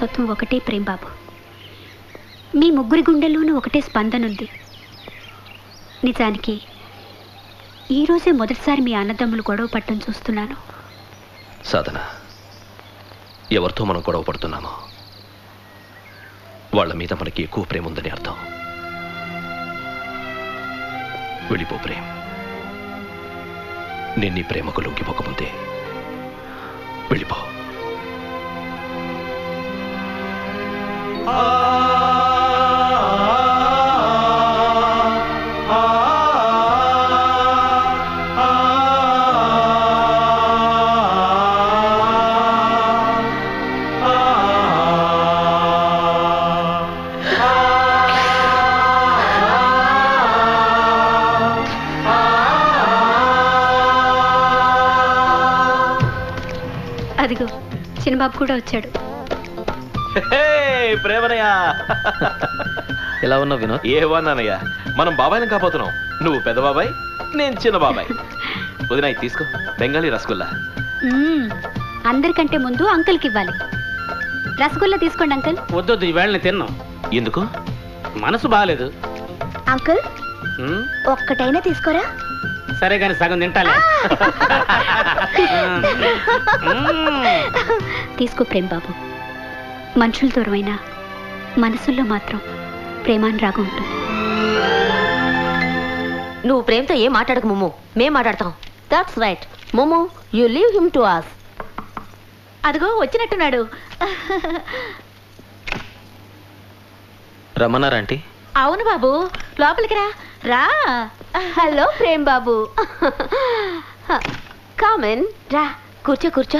వారసత్వం ఒకటే ప్రేమ్ బాబు మీ ముగ్గురి గుండెల్లోనూ ఒకటే స్పందన ఉంది నిజానికి ఈరోజే మొదటిసారి మీ అన్నదమ్ములు గొడవ పట్టడం చూస్తున్నాను సాధన ఎవరితో మనం గొడవ పడుతున్నామో వాళ్ళ మీద మనకి ఎక్కువ ప్రేమ ఉందని అర్థం వెళ్ళిపో ప్రేమ్ నేను నీ ప్రేమకు లొంగిపోకముందే వెళ్ళిపో అదిగో చిన్నబాబు కూడా వచ్చాడు ప్రేమనయ్యా ఎలా ఉన్నావు వినోద్ ఏవన్నానయ్యా మనం బాబాయ్ని కాపోతున్నాం నువ్వు పెద్ద బాబాయ్ నేను చిన్న బాబాయ్ వదినాయి తీసుకో బెంగాలీ రసగుల్లా మ్మ్. అందరికంటే ముందు అంకుల్కి ఇవ్వాలి రసగుల్లా తీసుకోండి అంకుల్ వద్దొద్దు ఈవేళ నేను తిన్నాం ఎందుకు మనసు బాగాలేదు అంకుల్ ఉమ్, ఒక్కటైనా తీసుకోరా సరే కానీ సగం తింటాలే తీసుకో ప్రేమ్ బాబు మనుషుల దూరమైన మనసుల్లో మాత్రం ప్రేమానురాగం ఉంటుంది నువ్వు ప్రేమతో ఏం మాట్లాడకు ముమ్ము మేం మాట్లాడతాం దట్స్ రైట్ ముమ్ము you leave him to us అదిగో వచ్చినట్టున్నాడు రమ్మన్నారా ఆంటీ అవును బాబు లోపలికి రా రా హలో ప్రేమ్ బాబు కామెన్ రా కూర్చో కూర్చో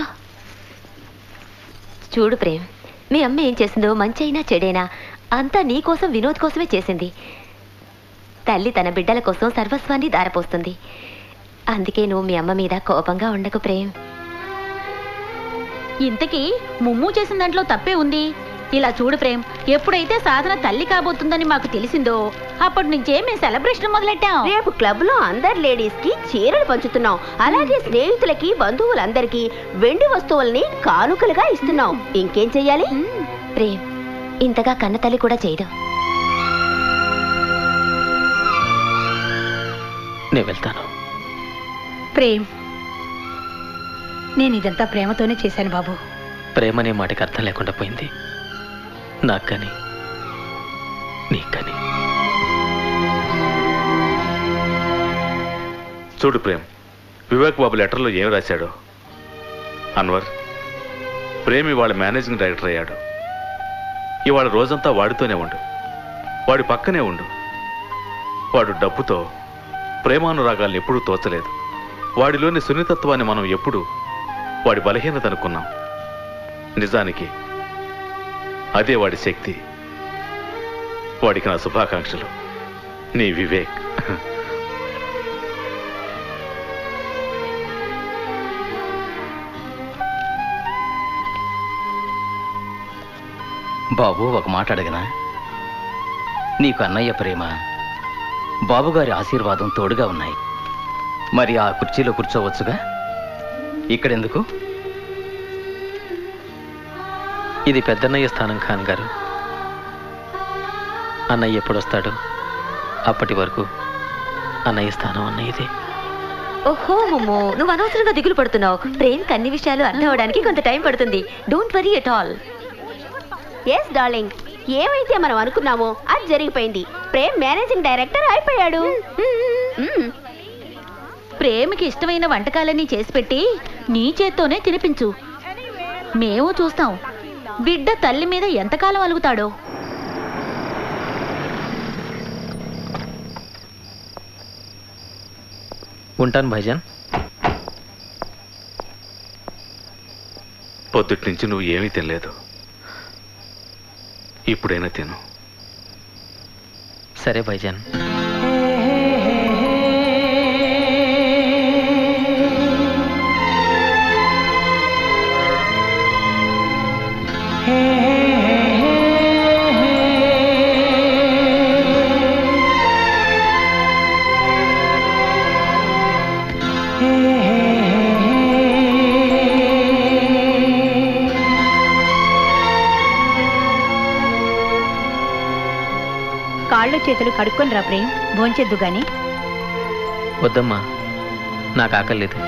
చూడు ప్రేమ్ మీ అమ్మ ఏం చేసిందో మంచైనా చెడైనా అంతా నీ కోసం వినోద్ కోసమే చేసింది తల్లి తన బిడ్డల కోసం సర్వస్వాన్ని దారపోస్తుంది అందుకే నువ్వు మీ అమ్మ మీద కోపంగా ఉండకు ప్రేమ్ ఇంతకీ ముమ్ము చేసిన దాంట్లో తప్పే ఉంది ఇలా చూడు ప్రేమ్ ఎప్పుడైతే సాధన తల్లి కాబోతుందని మాకు తెలిసిందో అప్పటి నుంచే మేము సెలబ్రేషన్ మొదలెట్టాం రేపు క్లబ్ లో అందరు లేడీస్ కి చీరలు పంచుతున్నాం అలాగే స్నేహితులకి బంధువులందరికీ వెండి వస్తువుల్ని కానుకలుగా ఇస్తున్నాం ఇంకేం చెయ్యాలి ప్రేమ్ ఇంతగా కన్న తల్లి కూడా చేయదు నేను వెళ్తాను ప్రేమ్ నేను ఇదంతా ప్రేమతోనే చేశాను బాబు ప్రేమ అనే మాటకి అర్థం లేకుండా పోయింది నాకు కానీ నీకు కానీ చూడు ప్రేమ్ వివేక్ బాబు లెటర్లో ఏం రాశాడు అన్వర్ ప్రేమ్ ఇవాళ మేనేజింగ్ డైరెక్టర్ అయ్యాడు ఇవాళ రోజంతా వాడితోనే ఉండు వాడి పక్కనే ఉండు వాడు డబ్బుతో ప్రేమానురాగాల్ని ఎప్పుడూ తోచలేదు వాడిలోని సున్నితత్వాన్ని మనం ఎప్పుడు వాడి బలహీనత అనుకున్నాం నిజానికి అదే వాడి శక్తి వాడికి నా శుభాకాంక్షలు నీ వివేక్ బాబు ఒక మాట అడగనా నీకు అన్నయ్య ప్రేమ బాబుగారి ఆశీర్వాదం తోడుగా ఉన్నాయి మరి ఆ కుర్చీలో కూర్చోవచ్చుగా ఇక్కడెందుకు ఇది పెద్దన్నయ్య స్థానం ఖాన్ గారు అన్నయ్య ఎప్పుడు వస్తాడో అప్పటి వరకు అన్నయ్య స్థానం అన్నయ్యదే ఓహో మమ్మో నువ్వు అనవసరంగా దిగులు పడుతున్నావు ప్రేమ్ అన్ని విషయాలు అర్థం అవడానికి కొంత టైం పడుతుంది don't worry at all yes darling ఏమైతే మనం అనుకున్నామో అది జరిగిపోయింది ప్రేమ్ మేనేజింగ్ డైరెక్టర్ అయిపోయాడు ప్రేమకి ఇష్టమైన వంటకాలన్నీ చేసి పెట్టి నీ చేత్తోనే తినిపించు మేము చూస్తాం బిడ్డ తల్లి మీద ఎంతకాలం అలుగుతాడో ఉంటాను భైజాన్ పొద్దుటి నుంచి నువ్వు ఏమీ తినలేదు ఇప్పుడైనా తిను సరే భైజాన్ Hey చేతులు కడుక్కొని రా ప్రేమ్ భోంచెద్దు గాని వద్దమ్మా నాకు ఆకలి లేదు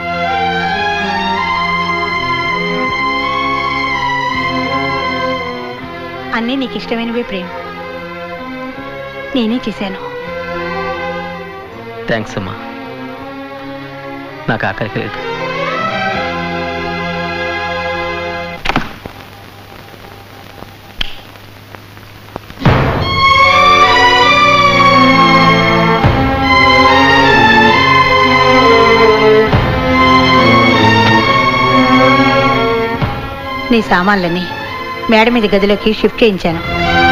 అన్నీ నీకు ఇష్టమైనవే ప్రేమ్ నేనే చేశాను థ్యాంక్స్ అమ్మా నాకు ఆకలికి లేదు నీ సామాన్లని మేడ మీద గదిలోకి షిఫ్ట్ చేయించాను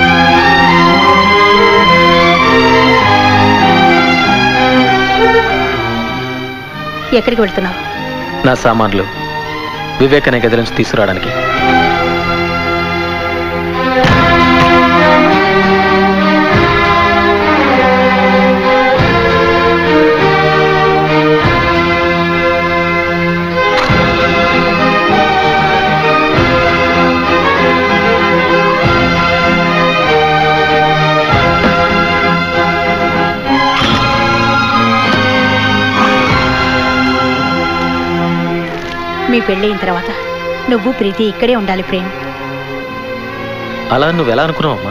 ఎక్కడికి వెళ్తున్నావు నా సామాన్లు వివేక్ అనే గది నుంచి తీసుకురావడానికి మీ పెళ్ళయిన తర్వాత నువ్వు ప్రీతి ఇక్కడే ఉండాలి ప్రేమ్ అలా నువ్వు ఎలా అనుకున్నావమ్మా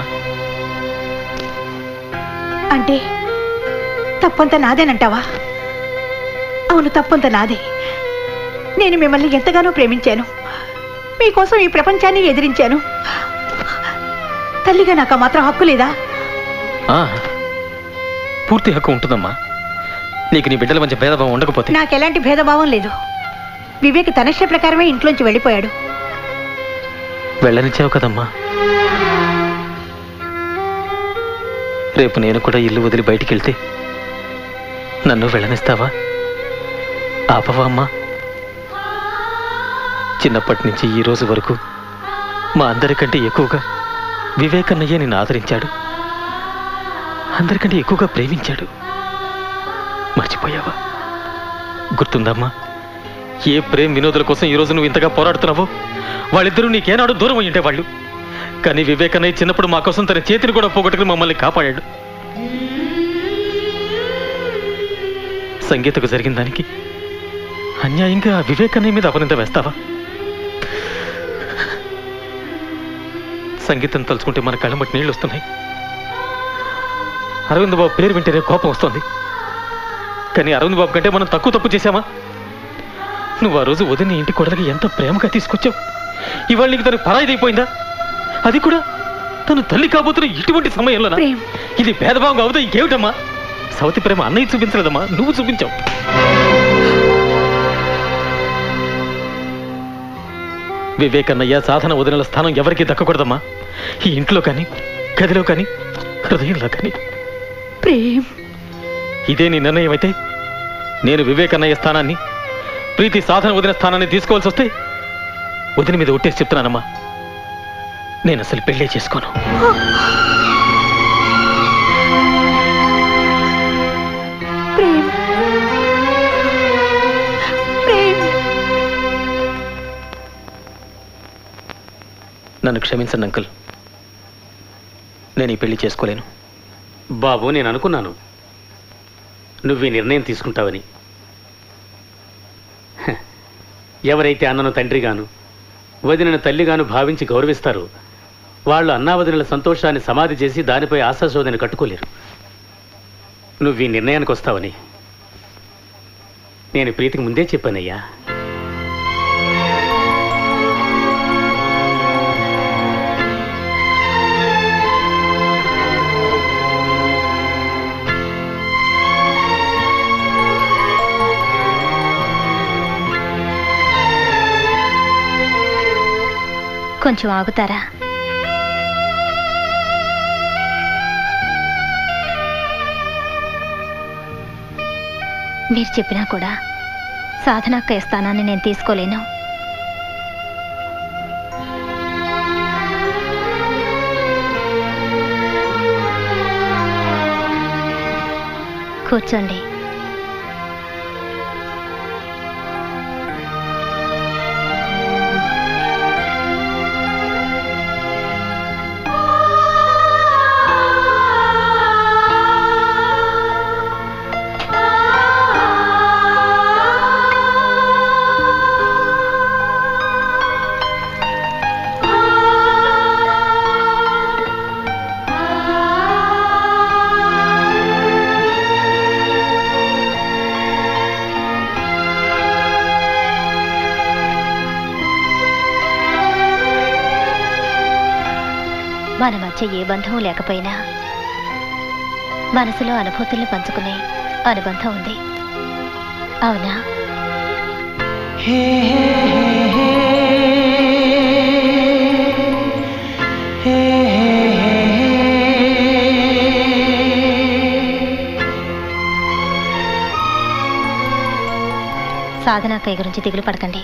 అంటే తప్పంత నాదేనంటావా అవును తప్పంత నాదే నేను మిమ్మల్ని ఎంతగానో ప్రేమించాను మీకోసం ఈ ప్రపంచాన్ని ఎదిరించాను తల్లిగా నాకు ఆ మాత్రం హక్కు లేదా ఆ, పూర్తి హక్కు ఉంటుందమ్మా నీకు నీ బిడ్డల మధ్య భేదభావం ఉండకపోతే నాకు ఎలాంటి భేదభావం లేదు వివేక్ తనష్ట ప్రకారమే ఇంట్లోంచి వెళ్ళిపోయాడు వెళ్ళనిచ్చావు కదమ్మా రేపు నేను కూడా ఇల్లు వదిలి బయటికి వెళ్తే నన్ను వెళ్ళనిస్తావా ఆపవా అమ్మా చిన్నప్పటి నుంచి ఈ రోజు వరకు మా అందరికంటే ఎక్కువగా వివేకన్నయ్య నిన్ను ఆదరించాడు అందరికంటే ఎక్కువగా ప్రేమించాడు మర్చిపోయావా గుర్తుందమ్మా ఏ ప్రేమ్ వినోదుల కోసం ఈ రోజు నువ్వు ఇంతగా పోరాడుతున్నావో వాళ్ళిద్దరూ నీకేనాడు దూరం అయి ఉండేవాళ్ళు కానీ వివేకన్నయ్య చిన్నప్పుడు మా కోసం తన చేతిని కూడా పోగొట్టుకుని మమ్మల్ని కాపాడాడు సంగీతకు జరిగిన దానికి అన్యాయంగా ఆ వివేకన్నయ్య మీద అపనింద వేస్తావా సంగీతం తలుచుకుంటే మన కళ్ళ మట్టి నీళ్ళు వస్తున్నాయి అరవింద్ బాబు పేరు వింటేనే కోపం వస్తుంది కానీ అరవింద్ బాబు కంటే మనం తక్కువ తప్పు చేశామా నువ్వు ఆ రోజు వదిన ఇంటి కొడలకి ఎంత ప్రేమగా తీసుకొచ్చావు ఇవాళ నీకు తను పరాయిదైపోయిందా అది కూడా తను తల్లి కాబోతున్న ఇటువంటి సమయంలో ప్రేమ్ ఇది భేదభావం అవుతా ఇంకేమిటమ్మా సవతి ప్రేమ అన్నయ్య చూపించలేదమ్మా నువ్వు చూపించావు వివేకన్నయ్య సాధన వదినల స్థానం ఎవరికీ దక్కకూడదమ్మా ఈ ఇంట్లో కానీ గదిలో కానీ హృదయంలో కానీ ప్రేమ్ ఇదే నీ నిర్ణయం అయితే నేను వివేకన్నయ్య స్థానాన్ని ప్రీతి సాధన వదిన స్థానాన్ని తీసుకోవాల్సి వస్తే వదిన మీద ఒట్టేసి చెప్తున్నానమ్మా నేను అసలు పెళ్ళే చేసుకోను ప్రేమ్ ప్రేమ్ నన్ను క్షమించండి అంకుల్ నేను ఈ పెళ్లి చేసుకోలేను బాబు నేను అనుకున్నాను నువ్వు ఈ నిర్ణయం తీసుకుంటావని హ, ఎవరైతే అన్నను తండ్రిగాను వదినను తల్లిగాను భావించి గౌరవిస్తారో వాళ్ళు అన్నావదినల సంతోషాన్ని సమాధి చేసి దానిపై ఆశాశోధన కట్టుకోలేరు నువ్వు ఈ నిర్ణయానికి వస్తావని నేను ప్రీతికి ముందే చెప్పానయ్యా కొంచెం ఆగుతారా మీరు చెప్పినా కూడా సాధనాక్కయ్య స్థానాన్ని నేను తీసుకోలేను కూర్చోండి మన మధ్య ఏ బంధం లేకపోయినా మనసులో అనుభూతుల్ని పంచుకునే అనుబంధం ఉంది అవునా సాధనాకయ్య గురించి దిగులు పడకండి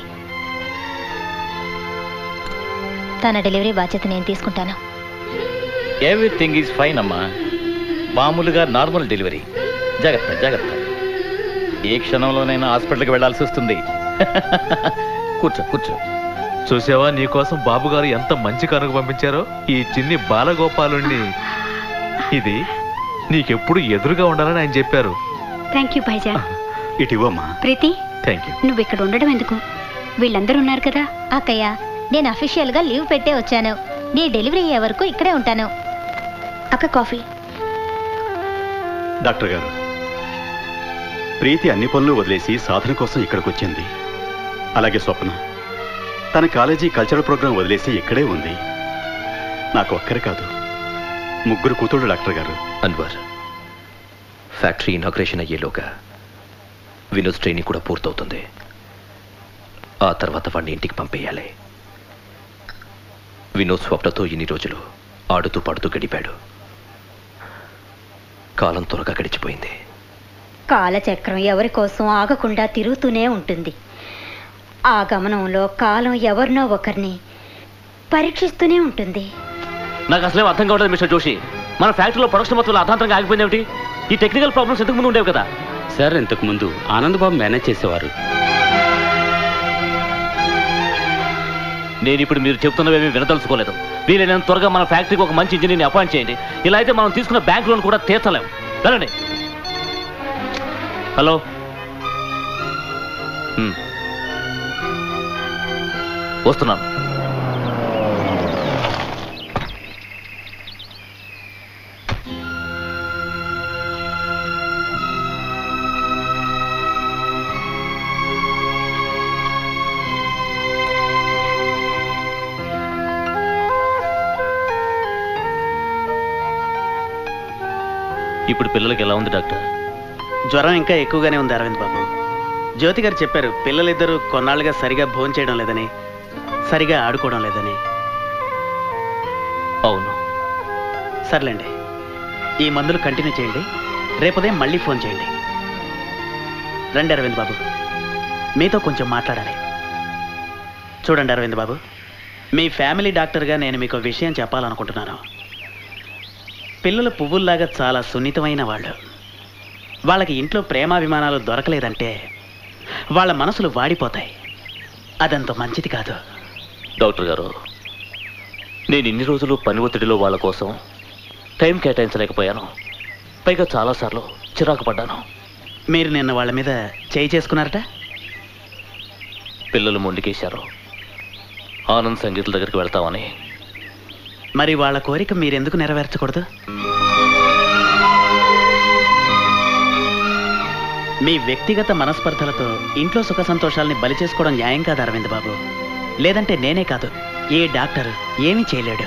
తన డెలివరీ బాధ్యత నేను తీసుకుంటాను ఎవ్రీథింగ్ ఈజ్ ఫైన్ అమ్మా మామూలుగా నార్మల్ డెలివరీ జాగ్రత్త జాగ్రత్త ఏ క్షణంలోనైనా హాస్పిటల్కి వెళ్ళాల్సి వస్తుంది కూర్చో కూర్చో చూసావా నీకోసం బాబు గారు ఎంత మంచి కనుక పంపించారో ఈ చిన్ని బాలగోపాలుణ్ణి ఇది నీకెప్పుడు ఎదురుగా ఉండాలని ఆయన చెప్పారు థ్యాంక్ యూ భైజా ఇటు ఇవ్వమ్మా ప్రీతి థ్యాంక్ యూ నువ్వు ఇక్కడ ఉండడం ఎందుకు వీళ్ళందరూ ఉన్నారు కదా అక్కయ్య నేను అఫీషియల్గా లీవ్ పెట్టే వచ్చాను నీ డెలివరీ అయ్యే వరకు ఇక్కడే ఉంటాను అక్క కాఫీ డాక్టర్ గారు ప్రీతి అన్ని పనులు వదిలేసి సాధన కోసం ఇక్కడికి వచ్చింది అలాగే స్వప్న తన కాలేజీ కల్చరల్ ప్రోగ్రాం వదిలేసి ఇక్కడే ఉంది నాకు ఒక్కరే కాదు ముగ్గురు కూతుళ్ళు డాక్టర్ గారు అన్వర్ ఫ్యాక్టరీ ఇనాగ్రేషన్ అయ్యేలోగా వినోద్ ట్రైనింగ్ కూడా పూర్తవుతుంది ఆ తర్వాత వాడిని ఇంటికి పంపేయాలి వినోద్ స్వప్నతో ఇన్ని రోజులు ఆడుతూ పాడుతూ గడిపాడు కాలం త్వరగా గడిచిపోయింది కాలచక్రం ఎవరి కోసం ఆగకుండా తిరుగుతూనే ఉంటుంది ఆ గమనంలో కాలం ఎవరినో ఒకరిని పరీక్షిస్తూనే ఉంటుంది నాకు అసలేం అర్థం కావట్లేదు మిస్టర్ జోషి మన ఫ్యాక్టరీలో ప్రొడక్షన్ మొత్తం అర్థాంతరంగా ఆగిపోయింది ఏమిటి ఈ టెక్నికల్ ప్రాబ్లమ్స్ ఇంతకు ముందు ఉండేవి కదా సార్ ఇంతకు ముందు ఆనంద్ బాబు మేనేజ్ చేసేవారు నేను ఇప్పుడు మీరు చెప్తున్నవేమీ వినదలుచుకోలేదు వీలైనంత త్వరగా మన ఫ్యాక్టరీకి ఒక మంచి ఇంజనీర్ని అపాయింట్ చేయండి ఇలా అయితే మనం తీసుకున్న బ్యాంక్ లోన్ కూడా తీర్చలేం వెళ్ళండి హలో హ్మ్. వస్తున్నాను ఇప్పుడు పిల్లలకి ఎలా ఉంది డాక్టర్ జ్వరం ఇంకా ఎక్కువగానే ఉంది అరవింద్ బాబు జ్యోతి గారు చెప్పారు పిల్లలిద్దరూ కొన్నాళ్ళుగా సరిగా భోజనం చేయడం లేదని సరిగా ఆడుకోవడం లేదని అవును సర్లేండి ఈ మందులు కంటిన్యూ చేయండి రేపు ఉదయం మళ్ళీ ఫోన్ చేయండి రండి అరవింద్ బాబు మీతో కొంచెం మాట్లాడాలి చూడండి అరవింద్ బాబు మీ ఫ్యామిలీ డాక్టర్గా నేను మీకు ఒక విషయం చెప్పాలనుకుంటున్నాను పిల్లలు పువ్వుల్లాగా చాలా సున్నితమైన వాళ్ళు వాళ్ళకి ఇంట్లో ప్రేమాభిమానాలు దొరకలేదంటే వాళ్ళ మనసులు వాడిపోతాయి అదంత మంచిది కాదు డాక్టర్ గారు నేను ఇన్ని రోజులు పని ఒత్తిడిలో వాళ్ళ కోసం టైం కేటాయించలేకపోయాను పైగా చాలాసార్లు చిరాకు పడ్డాను మీరు నిన్న వాళ్ళ మీద చేయి చేసుకున్నారట పిల్లలు మొండికేశారు ఆనంద్ సంగీతుల దగ్గరికి వెళ్తామని మరి వాళ్ళ కోరిక మీరెందుకు నెరవేర్చకూడదు మీ వ్యక్తిగత మనస్పర్ధలతో ఇంట్లో సుఖ సంతోషాల్ని బలి చేసుకోవడం న్యాయం కాదు అరవింద్ బాబు లేదంటే నేనే కాదు ఏ డాక్టర్ ఏమీ చేయలేడు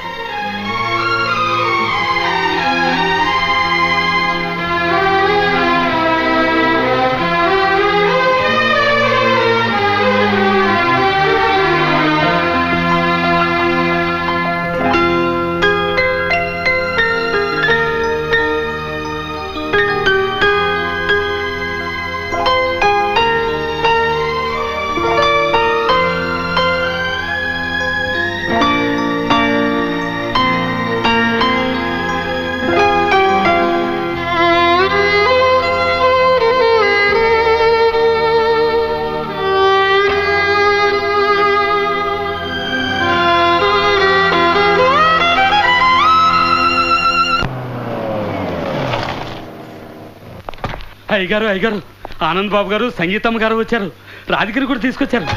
అయ్యగారు అయ్యగారు ఆనంద్ బాబు గారు సంగీతమ్మ గారు వచ్చారు రాధికని కూడా తీసుకొచ్చారు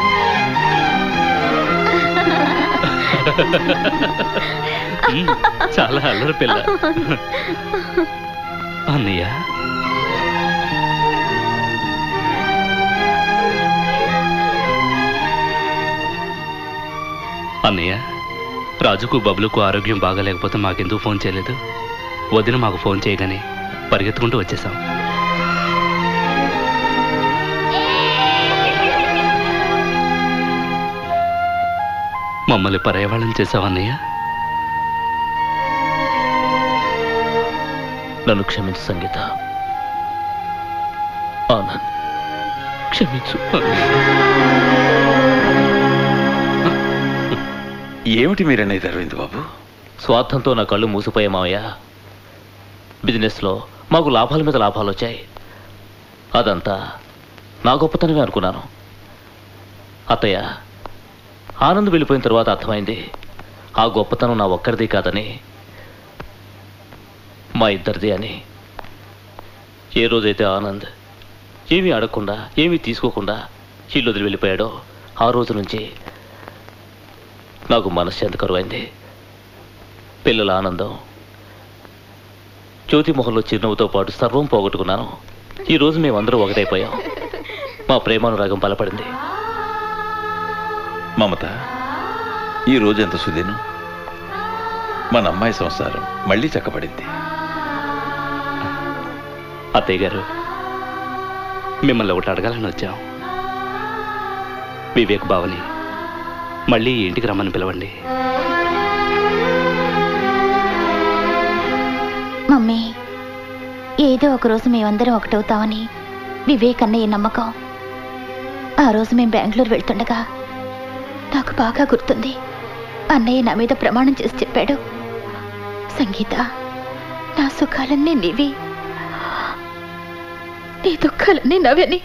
చాలా అల్లరి పిల్ల అన్నయ్య అన్నయ్య రాజుకు బబులుకు ఆరోగ్యం బాగాలేకపోతే మాకెందుకు ఫోన్ చేయలేదు వదిన మాకు ఫోన్ చేయగానే పరిగెత్తుకుంటూ వచ్చేసాం మమ్మల్ని పర్యావరణం చేసావన్నయ్య నన్ను క్షమించు సంగీత ఆనంద్ క్షమించు ఏమిటి మీరనేది అరవింద్ బాబు స్వార్థంతో నా కళ్ళు మూసిపోయా మావయ్య బిజినెస్లో మాకు లాభాల మీద లాభాలు వచ్చాయి అదంతా నా గొప్పతనమే అనుకున్నాను అత్తయ్య ఆనంద్ వెళ్ళిపోయిన తర్వాత అర్థమైంది ఆ గొప్పతనం నా ఒక్కరిది కాదని మా ఇద్దరిది అని ఏ రోజైతే ఆనంద్ ఏమీ అడగకుండా ఏమీ తీసుకోకుండా ఇల్లు వదిలి వెళ్ళిపోయాడో ఆ రోజు నుంచి నాకు మనశ్శాంతి కరువైంది పిల్లల ఆనందం జ్యోతి మొహంలో చిరునవ్వుతో పాటు సర్వం పోగొట్టుకున్నాను ఈ రోజు మేమందరూ ఒకటైపోయాం మా ప్రేమానురాగం బలపడింది మమత ఈ రోజు ఎంత సుదినం మన అమ్మాయి సంసారం మళ్ళీ చక్కబడింది అత్తయ్య గారు మిమ్మల్ని ఒకటి అడగాలని వచ్చాం వివేక్ బావని మళ్ళీ ఈ ఇంటికి రమ్మని పిలవండి మమ్మీ ఏదో ఒక రోజు మేమందరం ఒకటవుతామని వివేక్ అన్నయ్య నమ్మకం ఆ రోజు మేము బెంగళూరు వెళ్తుండగా నాకు బాగా గుర్తుంది అన్నయ్య నా మీద ప్రమాణం చేసి చెప్పాడు సంగీత నా సుఖాలన్నీ నీవి నీ దుఃఖాలన్నీ నవ్వని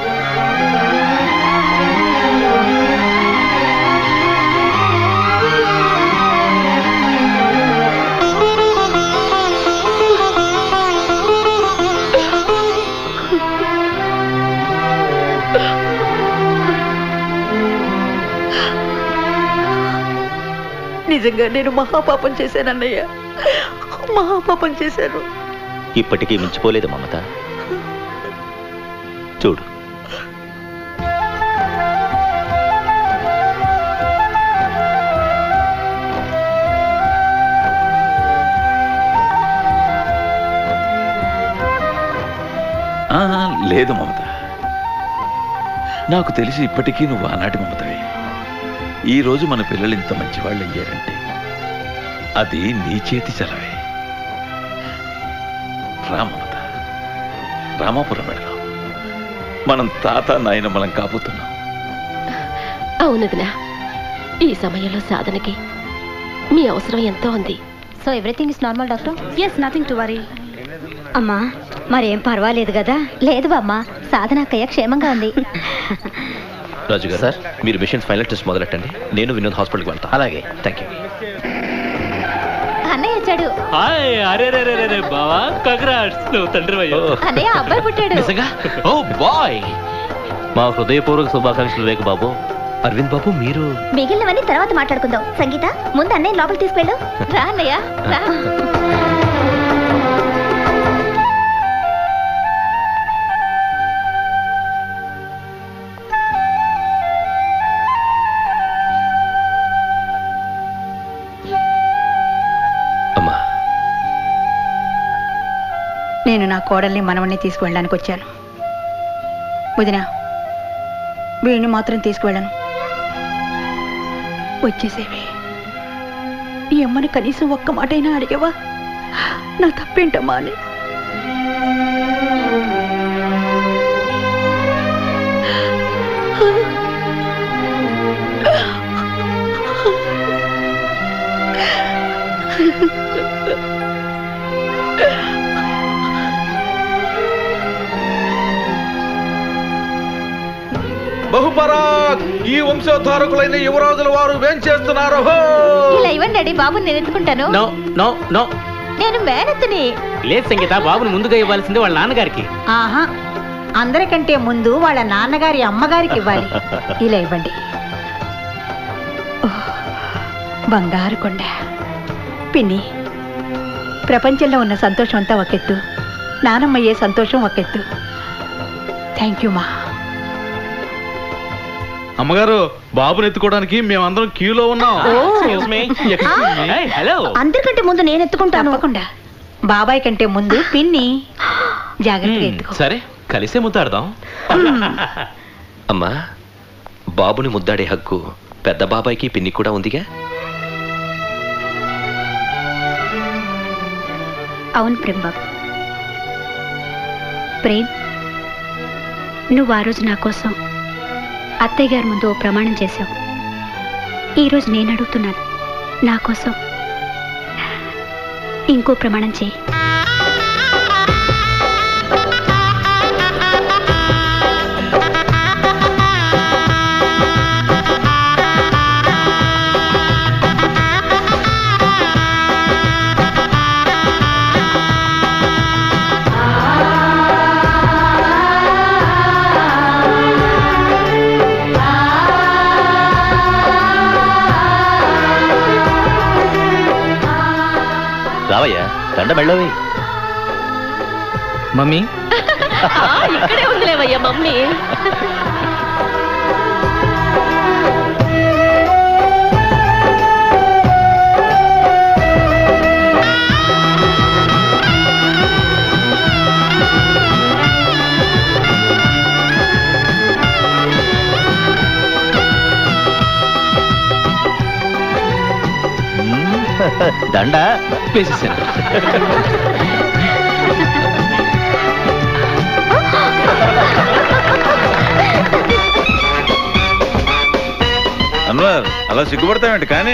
నిజంగా నేను మహాపాపం చేశానన్నయ్య మహాపాపం చేశాను ఇప్పటికీ మించిపోలేదు మమత చూడు ఆ, లేదు మమత నాకు తెలిసి ఇప్పటికీ నువ్వు ఆనాటి మమతవే ఈ రోజు మన పిల్లలు ఇంత మంచి వాళ్ళు అయ్యారంటే అది నీ చేతి చలవే రా మమత రామాపురం వెళదాం మనం తాత నాయన మనం కాబోతున్నాం అవునదినా ఈ సమయంలో సాధనకి మీ అవసరం ఎంతో ఉంది so everything is normal doctor yes nothing to worry అమ్మా మరేం పర్వాలేదు కదా లేదు బామ్మ సాధన అక్కయ్య క్షేమంగా ఉంది రాజు గారు సార్ మీరు మిషన్ ఫైనల్ టెస్ట్ మొదలెట్టండి నేను వినోద్ హాస్పిటల్కి వెళ్తాను అలాగే థ్యాంక్ యూ అన్నయ్య వచ్చాడు హాయ్ అరే రే రే రే బావా కంగ్రాట్స్ నువ్వు తండ్రి అన్నయ్య అబ్బాయి పుట్టాడు నిజంగా ఓ బాయ్ మా హృదయపూర్వక శుభాకాంక్షలు రేకు బాబు అరవింద్ బాబు మీరు మిగిలినవన్నీ తర్వాత మాట్లాడుకుందాం సంగీత ముందు అన్నయ్య లోపలికి తీసుకెళ్ళు రా అన్నయ్య రా అమ్మా నేను నా కోడల్ని మనవణ్ణి తీసుకువెళ్ళడానికి వచ్చాను వదిన వీడిని మాత్రం తీసుకువెళ్ళను వచ్చేసేవి ఈ అమ్మని కనీసం ఒక్క మాటైనా అడిగావా నా తప్పేంటమ్మా అని బహుపరాక్ ఈ వంశోద్ధారకులైన యువరాజుల వారు వేం చేస్తున్నారు హో! ఇలా ఇవ్వండి డాడీ బాబుని నేను ఎత్తుకుంటాను నో నో నో నేను మేనత్తుని లేదు సంగీత బాబుని ముందుగా ఇవ్వాల్సింది వాళ్ళ నాన్నగారికి ఆహా అందరికంటే ముందు వాళ్ళ నాన్నగారి అమ్మగారికి ఇవ్వాలి ఇలా ఇవ్వండి ఓహ్, బంగారు కొండ పిన్ని ప్రపంచంలో ఉన్న సంతోషం అంతా ఒకెత్తు నానమ్మయ్యే సంతోషం ఒకెత్తు థ్యాంక్ యూ మా అమ్మగారు బాబుని ఎత్తుకోవడానికి మేమందరం క్యూలో ఉన్నాం హలో అందరికంటే ముందు నేను ఎత్తుకుంటాను తప్పకుండా బాబాయ్ కంటే ముందు పిన్ని జాగ్రత్తగా ఎత్తుకో సరే కలిసే ముద్దాడదాం అమ్మా బాబుని ముద్దాడే హక్కు పెద్ద బాబాయ్కి పిన్ని కూడా ఉందిగా అవును ప్రేమ్బాబు ప్రేమ్ నువ్వు ఆ రోజు నా కోసం అత్తయ్య గారి ముందు ఓ ప్రమాణం చేశావు ఈరోజు నేను అడుగుతున్నాను నా కోసం ఇంకో ప్రమాణం చేయి రావయ్యా దండ మెళ్ళవి మమ్మీ ఇక్కడే ఉందిలేవయ్యా మమ్మీ దండ వేసేసాను అన్వర్ అలా సిగ్గుపడతామేంటి కానీ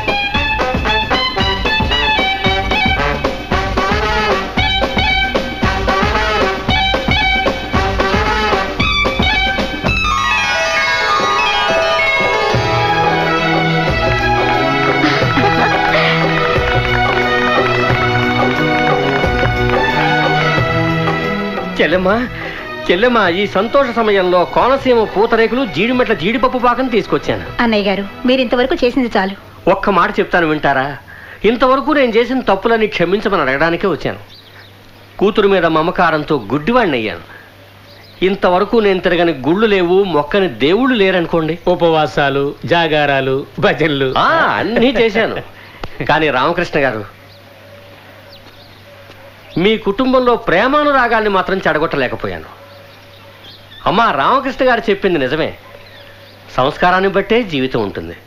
చెల్లెమ్మా చెల్లెమ్మా ఈ సంతోష సమయంలో కోనసీమ పూతరేకులు జీడిమెట్ల జీడిపప్పు పాకం తీసుకొచ్చాను అన్నయ్య గారు మీరు ఇంతవరకు చేసింది చాలు ఒక్క మాట చెప్తాను వింటారా ఇంతవరకు నేను చేసిన తప్పులని క్షమించమని అడగడానికే వచ్చాను కూతురు మీద మమకారంతో గుడ్డివాడిని అయ్యాను ఇంతవరకు నేను తిరగని గుళ్ళు లేవు మొక్కని దేవుళ్ళు లేరనుకోండి ఉపవాసాలు జాగారాలు భజనలు ఆ, అన్నీ చేశాను కానీ రామకృష్ణ గారు మీ కుటుంబంలో ప్రేమానురాగాల్ని మాత్రం చెడగొట్టలేకపోయాను అమ్మా రామకృష్ణ గారు చెప్పింది నిజమే సంస్కారాన్ని బట్టే జీవితం ఉంటుంది